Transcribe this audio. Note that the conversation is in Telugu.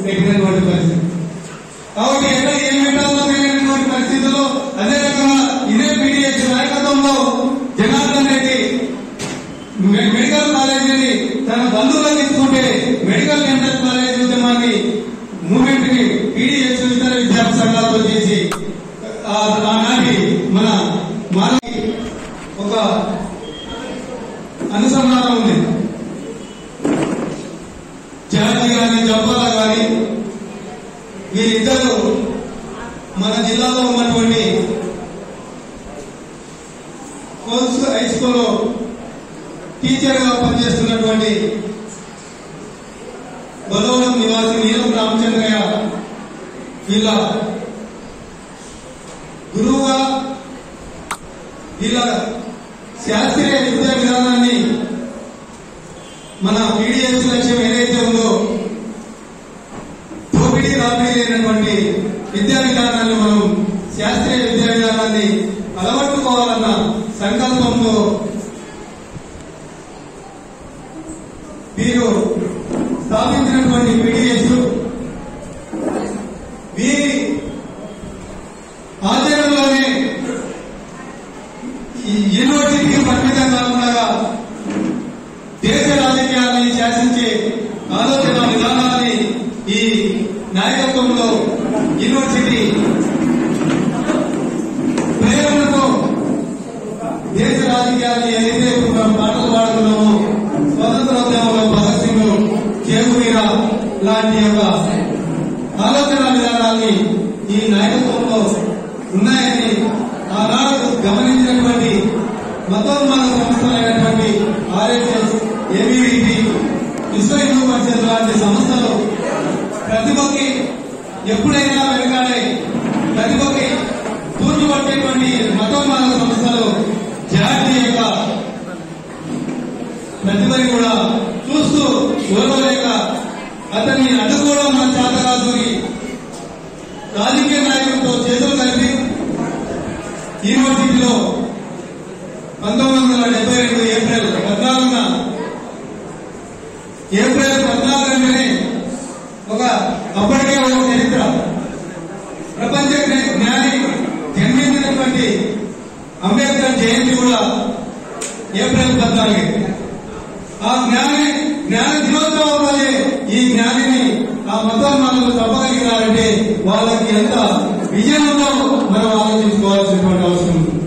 పెట్టినటువంటి పరిస్థితి కాబట్టి ఎక్కడ ఏం పెట్టాలో తెలియనటువంటి పరిస్థితుల్లో అదే రకంగా ఇదే పీడిఎస్ నాయకత్వంలో జనార్దన్ రెడ్డి మె- మెడికల్ కాలేజీని తన బంధువులకు తీసుకుంటే మెడికల్ డెంటల్ కాలేజీ ఉద్యమాన్ని మూవ్మెంట్ ని పీడిఎస్ ఇతర విద్యార్థి సంఘాలతో చేసి ఆ- ఆనాటి మన మానవి ఒక అనుసంధానం ఉంది జాతి గాని జంపాల గాని వీరిద్దరు మన జిల్లాలో ఉన్నటువంటి కోల్స్ హై స్కూల్లో టీచర్ గా పనిచేస్తున్నటువంటి బలవరం నివాసి నీలం రామచంద్రయ్య వీళ్ళ గురువుగా వీళ్ళ శాస్త్రీయ విద్యా విధానాన్ని మన పీడిఎస్ లక్ష్యం ఏదైతే ఉందో దోపిడీ రాపిడీ లేనటువంటి విద్యా విధానాన్ని మనం శాస్త్రీయ విద్యా విధానాన్ని అలవర్చుకోవాలన్న సంకల్పంతో వీరు స్థాపించినటువంటి పీడిఎస్ వీరి ఆచరణలోనే ఈ యూనివర్సిటీకి పరిమితం కాకుండా దేశ రాజకీయాన్ని శాసించే ఆలోచన విధానాన్ని ఈ నాయకత్వంలో యూనివర్సిటీ ప్రేరణతో దేశ రాజకీయాన్ని ఏదైతే మనం పాటలు పాడుతున్నామో స్వతంత్రోద్యమంలో భగత్ సింగ్ చేకూరిరా లాంటి యొక్క ఆలోచన విధానాన్ని ఈ నాయకత్వంలో ఉన్నాయని ఆనాడు గమనించినటువంటి మతోన్మాన సంస్థలైనటువంటి ఆర్ఎస్ఎస్ ఏబీవీపీ విశ్వ హిందూ పరిషత్ లాంటి సంస్థలు ప్రతిభకి ఎప్పుడైనా వెనకాడే ప్రతిభకి తూర్పు పట్టేటువంటి మతోన్మాన సంస్థలు జాతి యొక్క ప్రతిభని కూడా చూస్తూ ఓర్వలేక అతన్ని అడ్డుకోవడం మన చేతకాదుని రాజకీయ నాయకులతో చేతులు కలిపి యూనివర్సిటీలో పంతొమ్మిది వందల డెబ్బై రెండు ఏప్రిల్ పద్నాలుగున ఏప్రిల్ పద్నాలుగునే ఒక అప్పటికే ఒక చరిత్ర ప్రపంచ జ్ఞాని జన్మించినటువంటి అంబేద్కర్ జయంతి కూడా ఏప్రిల్ పద్నాలుగే ఆ జ్ఞాని జ్ఞాన దినోత్సవం రోజే ఈ జ్ఞానిని ఆ మతోన్మానులు తప్పగలిగినారంటే వాళ్ళకి ఎంత విజయం ఉందో మనం ఆలోచించుకోవాల్సినటువంటి అవసరం ఉంది